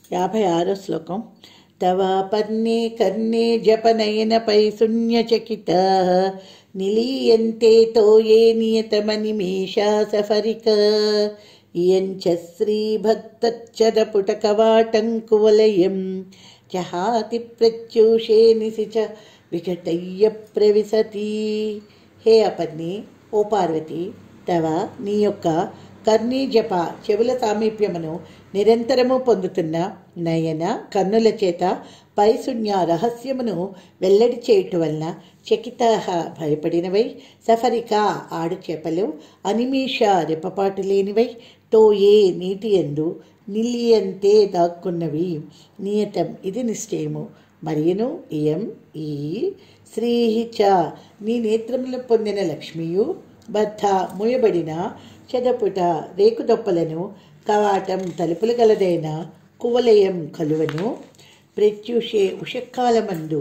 యాభై ఆరో శ్లోకం తవాపర్ణే కర్ణే జపనయనపై శూన్యచకిత నిలీయంతే తోయే నియతమనిమేషా సఫరిక ఇయంచ శ్రీభక్తచ్చరపుటకవాటం కువలయం జహాతి ప్రత్యూషే నిశి చ వికటయ్య ప్రవిశతి హే అపర్ణి ఓ పార్వతి తవ నీ యొక్క కర్ణీ జప చెవుల సామీప్యమును నిరంతరము పొందుతున్న నయన కన్నుల చేత పైశూన్య రహస్యమును వెల్లడి చేయుట వలన చకిత భయపడినవై సఫరిక ఆడు చేపలు అనిమీష రెప్పపాటు లేనివై తోయే నీటి ఎందు నిలియంతే దాక్కున్నవి నియతం ఇది నిశ్చయము మరియును ఇయం ఈ శ్రీహి చ నీ నేత్రములు పొందిన లక్ష్మియు బద్ధ మూయబడిన చెదపుట రేకుదొప్పలను కవాటం తలుపులు గలదైన కువలయం కలువను ప్రత్యూషే ఉషకాలమందు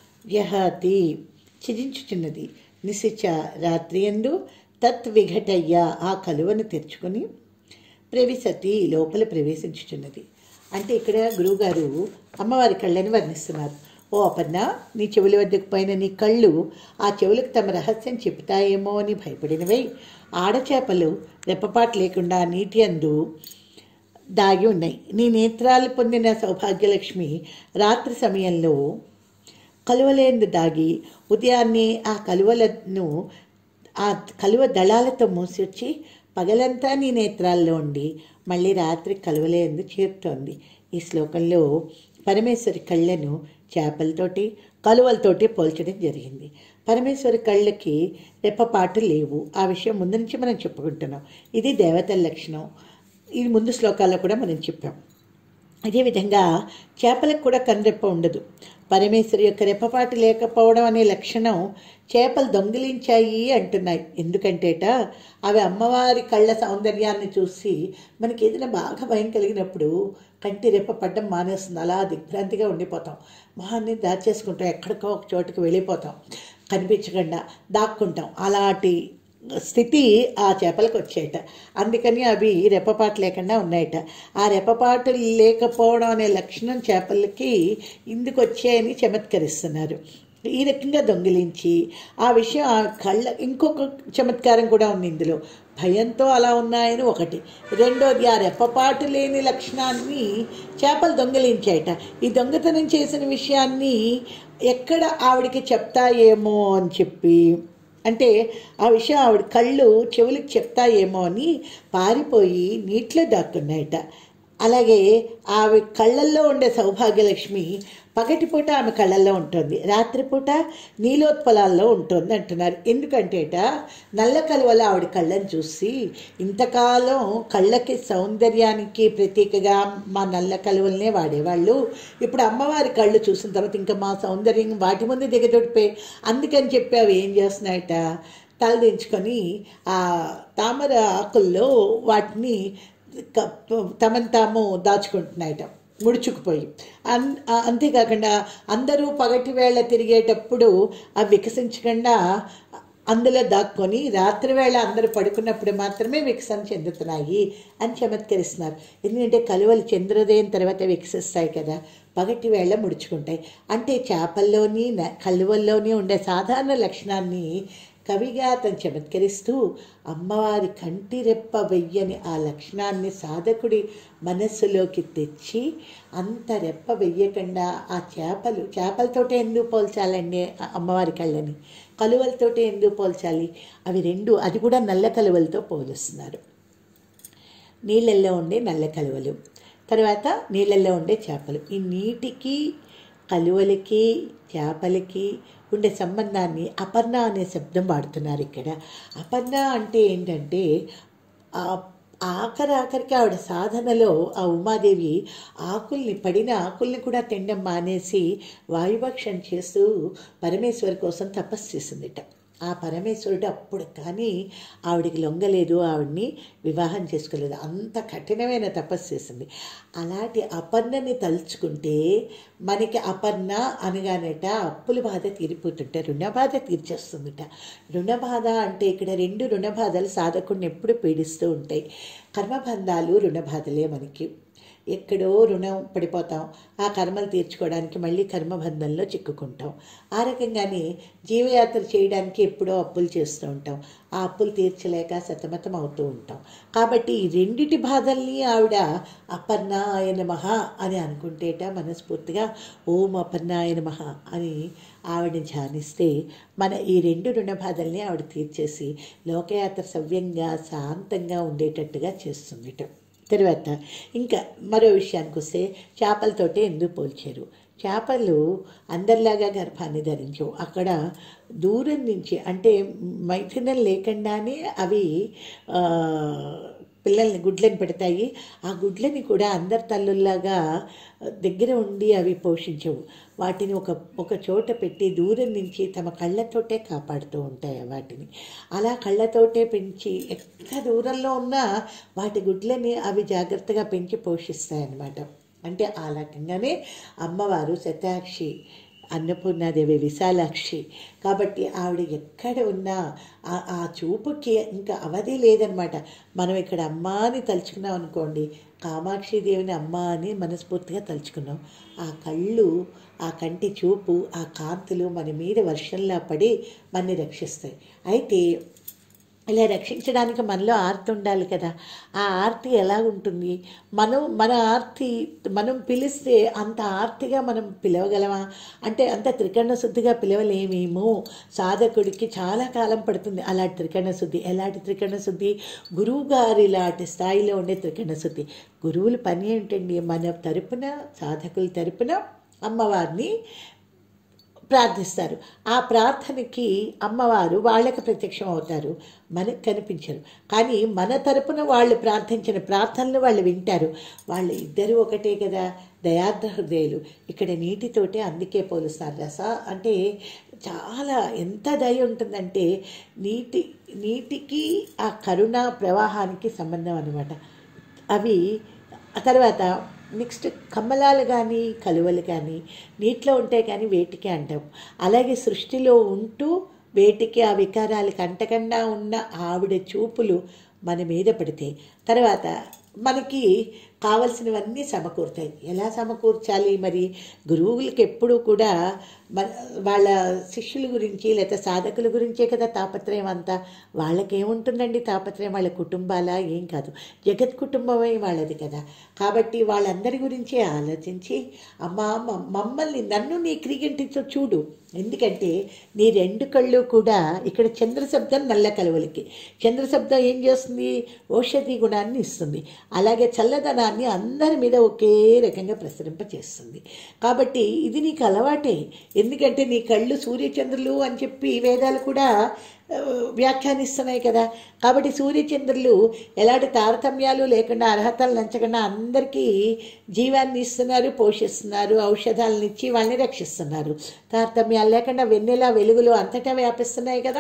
యహతి చిరించుచున్నది నిశిచ రాత్రియందు తత్ విఘటయ్య ఆ కలువను తెరుచుకొని ప్రవిశతి లోపల ప్రవేశించుచున్నది అంటే ఇక్కడ గురువుగారు అమ్మవారి కళ్ళని వర్ణిస్తున్నారు ఓ అపర్ణ నీ చెవుల వద్దకు పైన నీ కళ్ళు ఆ చెవులకు తమ రహస్యం చెప్తాయేమో అని భయపడినవై ఆడచేపలు రెప్పపాటు లేకుండా నీటి అందు దాగి ఉన్నాయి నీ నేత్రాలు పొందిన సౌభాగ్యలక్ష్మి రాత్రి సమయంలో కలువలేందు దాగి ఉదయాన్నే ఆ కలువలను ఆ కలువ దళాలతో మూసొచ్చి పగలంతా నీ నేత్రాల్లో ఉండి మళ్ళీ రాత్రి కలువలేందు చేరుతోంది ఈ శ్లోకంలో పరమేశ్వరి కళ్ళను చేపలతోటి కలువలతోటి పోల్చడం జరిగింది పరమేశ్వరి కళ్ళకి రెప్పపాటు లేవు ఆ విషయం ముందు నుంచి మనం చెప్పుకుంటున్నాం ఇది దేవతల లక్షణం ఇది ముందు శ్లోకాల్లో కూడా మనం చెప్పాం అదేవిధంగా చేపలకు కూడా కనురెప్ప ఉండదు పరమేశ్వరి యొక్క రెప్పపాటు లేకపోవడం అనే లక్షణం చేపలు దొంగిలించాయి అంటున్నాయి ఎందుకంటేట అవి అమ్మవారి కళ్ళ సౌందర్యాన్ని చూసి మనకి ఏదైనా బాగా భయం కలిగినప్పుడు కంటి రెప్ప పడ్డం మానేస్తుంది అలా దిగ్భ్రాంతిగా ఉండిపోతాం మొహాన్ని దాచేసుకుంటాం ఎక్కడికో ఒక చోటుకి వెళ్ళిపోతాం కనిపించకుండా దాక్కుంటాం అలాంటి స్థితి ఆ చేపలకు వచ్చాయట అందుకని అవి రెప్పపాటు లేకుండా ఉన్నాయట ఆ రెప్పపాటు లేకపోవడం అనే లక్షణం చేపలకి ఇందుకు వచ్చాయని చమత్కరిస్తున్నారు ఈ రకంగా దొంగిలించి ఆ విషయం ఆ కళ్ళ ఇంకొక చమత్కారం కూడా ఉంది ఇందులో భయంతో అలా ఉన్నాయని ఒకటి రెండోది ఆ రెప్పపాటు లేని లక్షణాన్ని చేపలు దొంగిలించాయట ఈ దొంగతనం చేసిన విషయాన్ని ఎక్కడ ఆవిడికి చెప్తాయేమో అని చెప్పి అంటే ఆ విషయం ఆవిడ కళ్ళు చెవులకు చెప్తాయేమో అని పారిపోయి నీటిలో దాక్కున్నాయట అలాగే ఆమె కళ్ళల్లో ఉండే సౌభాగ్యలక్ష్మి పగటిపూట ఆమె కళ్ళల్లో ఉంటుంది రాత్రిపూట నీలోత్పలాల్లో ఉంటుంది అంటున్నారు ఎందుకంటేట నల్ల కలువల ఆవిడ కళ్ళని చూసి ఇంతకాలం కళ్ళకి సౌందర్యానికి ప్రతీకగా మా నల్ల కలువలనే వాడేవాళ్ళు ఇప్పుడు అమ్మవారి కళ్ళు చూసిన తర్వాత ఇంకా మా సౌందర్యం వాటి ముందు దిగదొడిపోయి అందుకని చెప్పి అవి ఏం చేస్తున్నాయట తలదించుకొని ఆ తామర ఆకుల్లో వాటిని తమను తాము దాచుకుంటున్నాయట ముడుచుకుపోయి అన్ అంతేకాకుండా అందరూ పగటి వేళ తిరిగేటప్పుడు అవి వికసించకుండా అందులో దాక్కొని రాత్రి వేళ అందరూ పడుకున్నప్పుడు మాత్రమే వికసన చెందుతున్నాయి అని చమత్కరిస్తున్నారు ఎందుకంటే కలువలు చంద్రోదయం తర్వాత వికసిస్తాయి కదా పగటి వేళ ముడుచుకుంటాయి అంటే చేపల్లోని కలువల్లోని ఉండే సాధారణ లక్షణాన్ని కవిగా అతను చమత్కరిస్తూ అమ్మవారి కంటి రెప్ప వెయ్యని ఆ లక్షణాన్ని సాధకుడి మనస్సులోకి తెచ్చి అంత రెప్ప వెయ్యకుండా ఆ చేపలు చేపలతోటే ఎందుకు పోల్చాలండి అమ్మవారి కళ్ళని కలువలతోటే ఎందుకు పోల్చాలి అవి రెండు అది కూడా నల్ల కలువలతో పోలుస్తున్నారు నీళ్ళల్లో ఉండే నల్ల కలువలు తర్వాత నీళ్ళల్లో ఉండే చేపలు ఈ నీటికి కలువలకి చేపలకి ఉండే సంబంధాన్ని అపర్ణ అనే శబ్దం వాడుతున్నారు ఇక్కడ అపర్ణ అంటే ఏంటంటే ఆఖరి ఆఖరికి ఆవిడ సాధనలో ఆ ఉమాదేవి ఆకుల్ని పడిన ఆకుల్ని కూడా తినడం మానేసి వాయుభక్షణ చేస్తూ పరమేశ్వరి కోసం తపస్సు చేసిందిట ఆ పరమేశ్వరుడు అప్పుడు కానీ ఆవిడికి లొంగలేదు ఆవిడ్ని వివాహం చేసుకోలేదు అంత కఠినమైన తపస్సు చేసింది అలాంటి అపర్ణని తలుచుకుంటే మనకి అపర్ణ అనగానేట అప్పుల బాధ తీరిపోతుంటే రుణబాధ తీర్చేస్తుందిట రుణబాధ అంటే ఇక్కడ రెండు రుణబాధలు సాధకుడిని ఎప్పుడు పీడిస్తూ ఉంటాయి కర్మబంధాలు రుణబాధలే మనకి ఎక్కడో రుణం పడిపోతాం ఆ కర్మలు తీర్చుకోవడానికి మళ్ళీ కర్మబంధంలో చిక్కుకుంటాం ఆ రకంగానే జీవయాత్ర చేయడానికి ఎప్పుడో అప్పులు చేస్తూ ఉంటాం ఆ అప్పులు తీర్చలేక సతమతం అవుతూ ఉంటాం కాబట్టి ఈ రెండిటి బాధల్ని ఆవిడ అపర్ణాయ నమః అని అనుకుంటేట మనస్ఫూర్తిగా ఓం అపర్ణాయ నమః అని ఆవిడని ధ్యానిస్తే మన ఈ రెండు రుణ బాధల్ని ఆవిడ తీర్చేసి లోకయాత్ర సవ్యంగా శాంతంగా ఉండేటట్టుగా చేస్తుందిట తర్వాత ఇంకా మరో విషయానికి వస్తే చేపలతోటే ఎందుకు పోల్చారు చేపలు అందరిలాగా గర్భాన్ని ధరించవు అక్కడ దూరం నుంచి అంటే మైథునం లేకుండానే అవి ఆ, పిల్లల్ని గుడ్లను పెడతాయి ఆ గుడ్లని కూడా అందరి తల్లుల్లాగా దగ్గర ఉండి అవి పోషించవు వాటిని ఒక ఒక చోట పెట్టి దూరం నుంచి తమ కళ్ళతోటే కాపాడుతూ ఉంటాయి వాటిని అలా కళ్ళతోటే పెంచి ఎంత దూరంలో ఉన్నా వాటి గుడ్లని అవి జాగ్రత్తగా పెంచి పోషిస్తాయి అన్నమాట అంటే ఆ రకంగానే అమ్మవారు శతాక్షి అన్నపూర్ణాదేవి విశాలాక్షి కాబట్టి ఆవిడ ఎక్కడ ఉన్నా ఆ ఆ చూపుకి ఇంకా అవధి లేదనమాట మనం ఇక్కడ అమ్మ అని తలుచుకున్నాం అనుకోండి కామాక్షి దేవిని అమ్మ అని మనస్ఫూర్తిగా తలుచుకున్నాం ఆ కళ్ళు ఆ కంటి చూపు ఆ కాంతులు మన మీద వర్షంలా పడి మనని రక్షిస్తాయి అయితే ఇలా రక్షించడానికి మనలో ఆర్తి ఉండాలి కదా ఆ ఆర్తి ఎలా ఉంటుంది మనం మన ఆర్తి మనం పిలిస్తే అంత ఆర్తిగా మనం పిలవగలమా అంటే అంత త్రికరణ శుద్ధిగా పిలవలేమేమో సాధకుడికి చాలా కాలం పడుతుంది అలాంటి త్రికరణ శుద్ధి ఎలాంటి త్రికరణ శుద్ధి గురువు గారి లాంటి స్థాయిలో ఉండే త్రికరణ శుద్ధి గురువుల పని ఏంటండి మన తరపున సాధకుల తరపున అమ్మవారిని ప్రార్థిస్తారు ఆ ప్రార్థనకి అమ్మవారు వాళ్ళకి ప్రత్యక్షం అవుతారు మనకు కనిపించరు కానీ మన తరపున వాళ్ళు ప్రార్థించిన ప్రార్థనలు వాళ్ళు వింటారు వాళ్ళు ఇద్దరు ఒకటే కదా దయార్థ హృదయాలు ఇక్కడ నీటితోటే అందుకే పోలుస్తారు రస అంటే చాలా ఎంత దయ ఉంటుందంటే నీటి నీటికి ఆ కరుణ ప్రవాహానికి సంబంధం అనమాట అవి ఆ తర్వాత నెక్స్ట్ కమ్మలాలు కానీ కలువలు కానీ నీటిలో ఉంటాయి కానీ వేటికి అంటాం అలాగే సృష్టిలో ఉంటూ వేటికి ఆ వికారాలకు అంటకుండా ఉన్న ఆవిడ చూపులు మన మీద పడితే తర్వాత మనకి కావలసినవన్నీ సమకూరుతాయి ఎలా సమకూర్చాలి మరి గురువులకి ఎప్పుడూ కూడా మన వాళ్ళ శిష్యుల గురించి లేదా సాధకుల గురించే కదా తాపత్రయం అంతా వాళ్ళకేముంటుందండి తాపత్రయం వాళ్ళ కుటుంబాల ఏం కాదు జగత్ కుటుంబమే వాళ్ళది కదా కాబట్టి వాళ్ళందరి గురించే ఆలోచించి అమ్మా మ- మమ్మల్ని నన్ను నీ క్రిగంటితో చూడు ఎందుకంటే నీ రెండు కళ్ళు కూడా ఇక్కడ చంద్ర శబ్దం నల్ల కలువలకి చంద్ర శబ్దం ఏం చేస్తుంది ఔషధి గుణాన్ని ఇస్తుంది అలాగే చల్లదనాన్ని అందరి మీద ఒకే రకంగా ప్రసరింపచేస్తుంది కాబట్టి ఇది నీకు అలవాటే ఎందుకంటే నీ కళ్ళు సూర్యచంద్రులు అని చెప్పి వేదాలు కూడా ఆ, వ్యాఖ్యానిస్తున్నాయి కదా కాబట్టి సూర్యచంద్రులు ఎలాంటి తారతమ్యాలు లేకుండా అర్హతలు నంచకుండా అందరికీ జీవాన్ని ఇస్తున్నారు పోషిస్తున్నారు ఔషధాలను ఇచ్చి వాళ్ళని రక్షిస్తున్నారు తారతమ్యాలు లేకుండా వెన్నెల వెలుగులు అంతటా వ్యాపిస్తున్నాయి కదా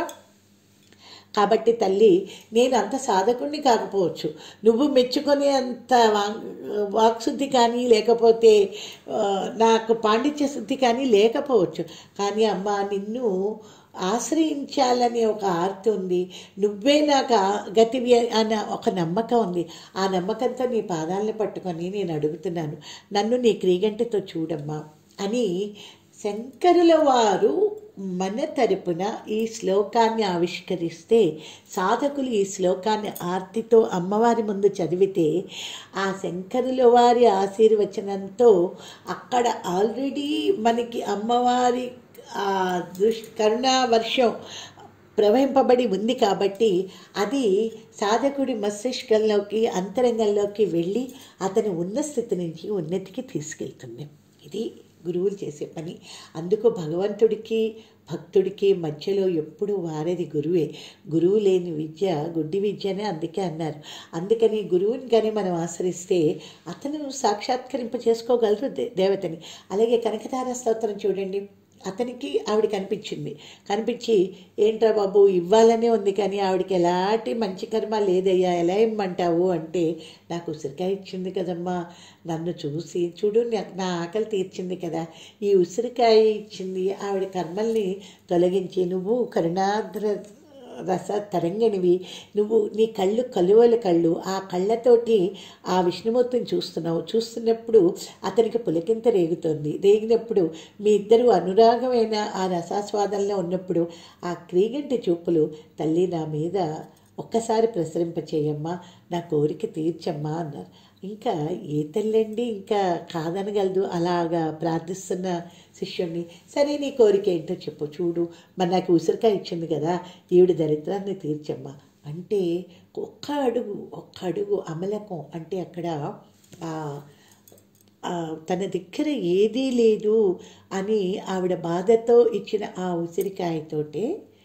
కాబట్టి తల్లి నేను అంత సాధకుణ్ణి కాకపోవచ్చు నువ్వు మెచ్చుకునే అంత వాక్ వాక్శుద్ధి కానీ లేకపోతే ఆ, నాకు పాండిత్య శుద్ధి కానీ లేకపోవచ్చు కానీ అమ్మ నిన్ను ఆశ్రయించాలనే ఒక ఆర్తి ఉంది నువ్వే నాకు ఆ గతివి అన్న ఒక నమ్మకం ఉంది ఆ నమ్మకంతో నీ పాదాలను పట్టుకొని నేను అడుగుతున్నాను నన్ను నీ క్రీగంటితో చూడమ్మా అని శంకరుల వారు మన తరపున ఈ శ్లోకాన్ని ఆవిష్కరిస్తే సాధకులు ఈ శ్లోకాన్ని ఆర్తితో అమ్మవారి ముందు చదివితే ఆ శంకరుల వారి ఆశీర్వచనంతో అక్కడ ఆల్రెడీ మనకి అమ్మవారి ఆ దుష్ కరుణా వర్షం ప్రవహింపబడి ఉంది కాబట్టి అది సాధకుడి మస్తిష్కంలోకి అంతరంగంలోకి వెళ్ళి అతని ఉన్న స్థితి నుంచి ఉన్నతికి తీసుకెళ్తుంది ఇది గురువులు చేసే పని అందుకు భగవంతుడికి భక్తుడికి మధ్యలో ఎప్పుడు వారేది గురువే గురువు లేని విద్య గుడ్డి విద్య అని అందుకే అన్నారు అందుకని గురువుని కానీ మనం ఆశ్రయిస్తే అతను సాక్షాత్కరింప చేసుకోగలరు దే- దేవతని అలాగే కనకతార స్తోత్రం చూడండి అతనికి ఆవిడ కనిపించింది కనిపించి ఏంట్రా బాబు ఇవ్వాలనే ఉంది కానీ ఆవిడకి ఎలాంటి మంచి కర్మ లేదయ్యా ఎలా ఇమ్మంటావు అంటే నాకు ఉసిరికాయ ఇచ్చింది కదమ్మా నన్ను చూసి చూడు నా- నా ఆకలి తీర్చింది కదా ఈ ఉసిరికాయ ఇచ్చింది ఆవిడ కర్మల్ని తొలగించి నువ్వు కరుణాద్ర రస తరంగిణివి నువ్వు నీ కళ్ళు కలువల కళ్ళు ఆ కళ్ళతోటి ఆ విష్ణుమూర్తిని చూస్తున్నావు చూస్తున్నప్పుడు అతనికి పులకింత రేగుతోంది రేగినప్పుడు మీ ఇద్దరు అనురాగమైన ఆ రసాస్వాదంలో ఉన్నప్పుడు ఆ క్రీగంటి చూపులు తల్లి నా మీద ఒక్కసారి ప్రసరింపచేయమ్మా నా కోరిక తీర్చమ్మా అన్నారు ఇంకా ఏ తల్లండి ఇంకా కాదనగలదు అలాగా ప్రార్థిస్తున్న శిష్యుణ్ణి సరే నీ కోరిక ఏంటో చెప్పు చూడు మరి నాకు ఉసిరికాయ ఇచ్చింది కదా ఈవిడ దరిద్రాన్ని తీర్చమ్మా అంటే ఒక్క అడుగు ఒక్క అడుగు అమలకం అంటే అక్కడ ఆ ఆ, తన దగ్గర ఏదీ లేదు అని ఆవిడ బాధతో ఇచ్చిన ఆ ఉసిరికాయతోటే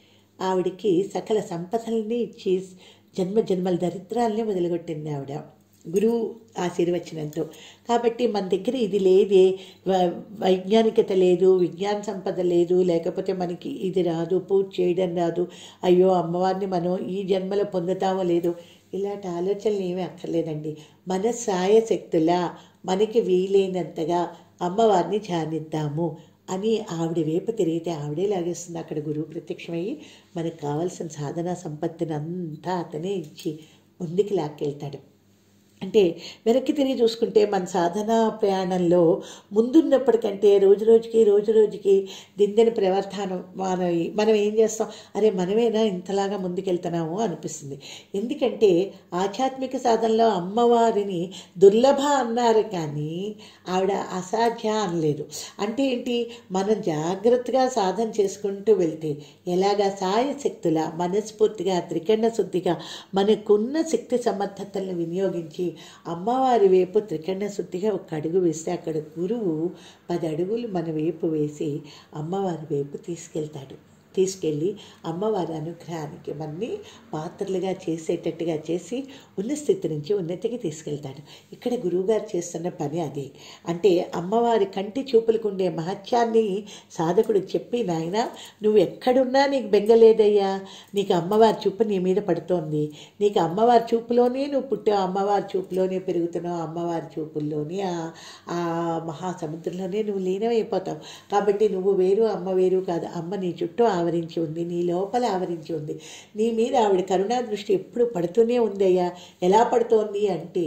ఆవిడికి సకల సంపదల్ని ఇచ్చి జన్మ జన్మల దరిద్రాల్ని వదిలిగొట్టింది ఆవిడ గురువు ఆశీర్వచనంతో కాబట్టి మన దగ్గర ఇది లేదే వ- వైజ్ఞానికత లేదు విజ్ఞాన సంపద లేదు లేకపోతే మనకి ఇది రాదు పూజ చేయడం రాదు అయ్యో అమ్మవారిని మనం ఈ జన్మలో పొందుతామో లేదు ఇలాంటి ఆలోచనలు ఏమీ అక్కర్లేదండి మన సాయశక్తులా మనకి వీలైనంతగా అమ్మవారిని ధ్యానిద్దాము అని ఆవిడ వైపు తిరిగితే ఆవిడే లాగేస్తుంది అక్కడ గురువు ప్రత్యక్షమయ్యి మనకు కావాల్సిన సాధనా సంపత్తిని అంతా అతనే ఇచ్చి ముందుకు లాక్కెళ్తాడు అంటే వెనక్కి తిరిగి చూసుకుంటే మన సాధనా ప్రయాణంలో ముందున్నప్పటికంటే రోజు రోజుకి రోజు రోజుకి దిందని ప్రవర్తనం మన మనం ఏం చేస్తాం అరే మనమేనా ఇంతలాగా ముందుకెళ్తున్నాము అనిపిస్తుంది ఎందుకంటే ఆధ్యాత్మిక సాధనలో అమ్మవారిని దుర్లభ అన్నారు కానీ ఆవిడ అసాధ్య అనలేదు అంటే ఏంటి మనం జాగ్రత్తగా సాధన చేసుకుంటూ వెళ్తే ఎలాగా సాయశక్తుల మనస్ఫూర్తిగా త్రికరణ శుద్ధిగా మనకున్న శక్తి సమర్థతలను వినియోగించి అమ్మవారి వైపు త్రికరణ శుద్ధిగా ఒక అడుగు వేస్తే అక్కడ గురువు పది అడుగులు మన వైపు వేసి అమ్మవారి వైపు తీసుకెళ్తాడు తీసుకెళ్ళి అమ్మవారి అనుగ్రహానికి మనని పాత్రలుగా చేసేటట్టుగా చేసి ఉన్న స్థితి నుంచి ఉన్నతికి తీసుకెళ్తాడు ఇక్కడ గురువుగారు చేస్తున్న పని అది అంటే అమ్మవారి కంటి చూపులకు ఉండే మహత్యాన్ని సాధకుడు చెప్పి నాయన నువ్వు ఎక్కడున్నా నీకు బెంగలేదయ్యా నీకు అమ్మవారి చూపు నీ మీద పడుతోంది నీకు అమ్మవారి చూపులోనే నువ్వు పుట్టావు అమ్మవారి చూపులోనే పెరుగుతున్నావు అమ్మవారి చూపుల్లోనే ఆ ఆ మహాసముద్రంలోనే నువ్వు లీనమైపోతావు కాబట్టి నువ్వు వేరు అమ్మ వేరు కాదు అమ్మ నీ చుట్టూ ఆవరించి ఉంది నీ లోపల ఆవరించి ఉంది నీ మీద ఆవిడ కరుణా దృష్టి ఎప్పుడు పడుతూనే ఉందయ్యా ఎలా పడుతోంది అంటే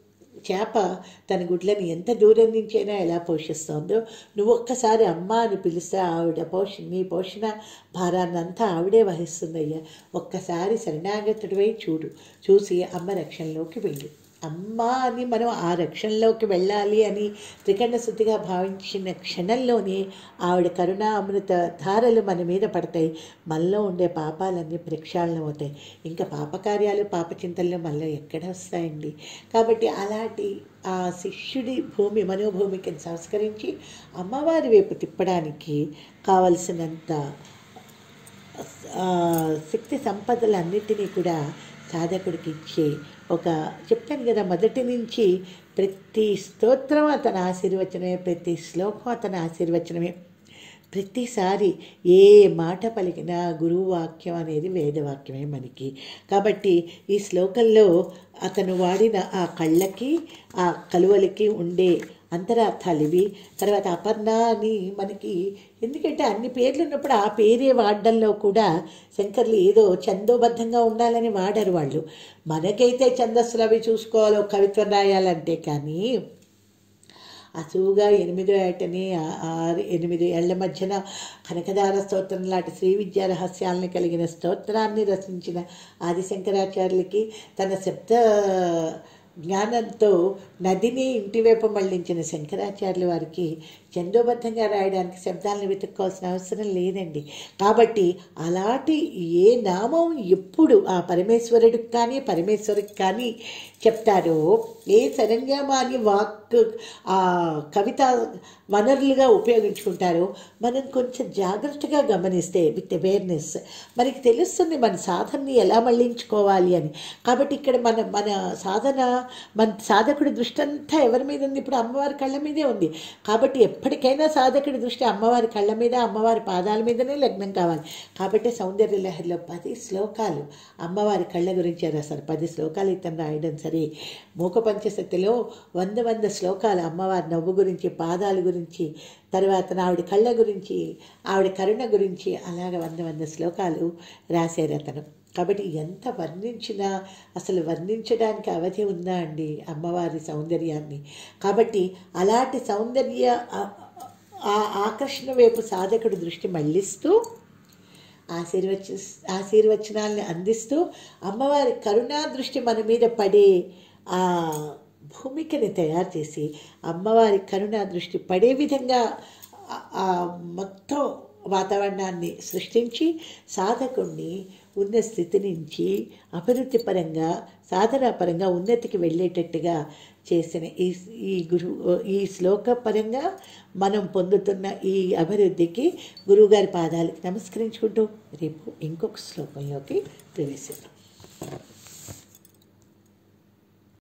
చేప తన గుడ్లని ఎంత దూరం నుంచైనా ఎలా పోషిస్తోందో నువ్వు ఒక్కసారి అమ్మ అని పిలిస్తే ఆవిడ పోష నీ పోషణ భారాన్నంతా ఆవిడే వహిస్తుందయ్యా ఒక్కసారి శరణాగతుడివై చూడు చూసి అమ్మ రక్షణలోకి వెళ్ళు అమ్మ అని మనం ఆ రక్షణలోకి వెళ్ళాలి అని త్రికరణ శుద్ధిగా భావించిన క్షణంలోనే ఆవిడ కరుణా అమృత ధారలు మన మీద పడతాయి మనలో ఉండే పాపాలన్నీ ప్రక్షాళన అవుతాయి ఇంకా పాపకార్యాలు పాపచింతలు మనలో ఎక్కడ వస్తాయండి కాబట్టి అలాంటి ఆ శిష్యుడి భూమి మనోభూమికి సంస్కరించి అమ్మవారి వైపు తిప్పడానికి కావలసినంత ఆ, శక్తి సంపదలన్నిటినీ కూడా సాధకుడికి ఇచ్చే ఒక చెప్పాను కదా మొదటి నుంచి ప్రతి స్తోత్రం అతని ఆశీర్వచనమే ప్రతి శ్లోకం అతని ఆశీర్వచనమే ప్రతిసారి ఏ మాట పలికినా గురువు వాక్యం అనేది వేదవాక్యమే మనకి కాబట్టి ఈ శ్లోకంలో అతను వాడిన ఆ కళ్ళకి ఆ కలువలకి ఉండే అంతరార్థాలు ఇవి తర్వాత అపర్ణ అని మనకి ఎందుకంటే అన్ని పేర్లు ఉన్నప్పుడు ఆ పేరే వాడడంలో కూడా శంకర్లు ఏదో చందోబద్ధంగా ఉండాలని వాడారు వాళ్ళు మనకైతే ఛందస్సులు అవి చూసుకోవాలో కవిత్వం రాయాలంటే కానీ అసువుగా ఎనిమిదో ఏటని ఆ- ఆరు ఎనిమిది ఏళ్ల మధ్యన కనకదార స్తోత్రం లాంటి శ్రీ విద్యా రహస్యాలను కలిగిన స్తోత్రాన్ని రచించిన ఆదిశంకరాచార్యులకి తన శబ్ద జ్ఞానంతో నదిని ఇంటివైపు మళ్లించిన శంకరాచార్యుల వారికి చందోబద్ధంగా రాయడానికి శబ్దాలను వెతుక్కోవాల్సిన అవసరం లేదండి కాబట్టి అలాంటి ఏ నామం ఎప్పుడు ఆ పరమేశ్వరుడికి కానీ పరమేశ్వరికి కానీ చెప్తారో ఏ సరంజామాన్ని వాక్ ఆ కవిత వనరులుగా ఉపయోగించుకుంటారో మనం కొంచెం జాగ్రత్తగా గమనిస్తే విత్ అవేర్నెస్ మనకి తెలుస్తుంది మన సాధనని ఎలా మళ్ళించుకోవాలి అని కాబట్టి ఇక్కడ మన మన సాధన మన సాధకుడి దృష్టి అంతా ఎవరి మీద ఉంది ఇప్పుడు అమ్మవారి కళ్ళ మీదే ఉంది కాబట్టి ఎప్పటికైనా సాధకుడి దృష్టి అమ్మవారి కళ్ళ మీద అమ్మవారి పాదాల మీదనే లగ్నం కావాలి కాబట్టి సౌందర్య లహరిలో పది శ్లోకాలు అమ్మవారి కళ్ళ గురించి రాశారు పది శ్లోకాలు ఇతను రాయడం సరే మూక పంచశక్తిలో వంద వంద శ్లోకాలు అమ్మవారి నవ్వు గురించి పాదాల గురించి తర్వాత ఆవిడ కళ్ళ గురించి ఆవిడ కరుణ గురించి అలాగ వంద వంద శ్లోకాలు రాశారు అతను కాబట్టి ఎంత వర్ణించినా అసలు వర్ణించడానికి అవధి ఉందా అండి అమ్మవారి సౌందర్యాన్ని కాబట్టి అలాంటి సౌందర్య ఆ- ఆ ఆకర్షణ వైపు సాధకుడు దృష్టి మళ్ళిస్తూ ఆశీర్వచ ఆశీర్వచనాల్ని అందిస్తూ అమ్మవారి కరుణా దృష్టి మన మీద పడే ఆ భూమికని తయారు చేసి అమ్మవారి కరుణా దృష్టి పడే విధంగా ఆ- ఆ మొత్తం వాతావరణాన్ని సృష్టించి సాధకుణ్ణి ఉన్న స్థితి నుంచి అభివృద్ధి పరంగా సాధన పరంగా ఉన్నతికి వెళ్ళేటట్టుగా చేసిన ఈ ఈ గురు ఈ శ్లోక పరంగా మనం పొందుతున్న ఈ అభివృద్ధికి గురువుగారి పాదాలకి నమస్కరించుకుంటూ రేపు ఇంకొక శ్లోకంలోకి ప్రవేశిద్దాం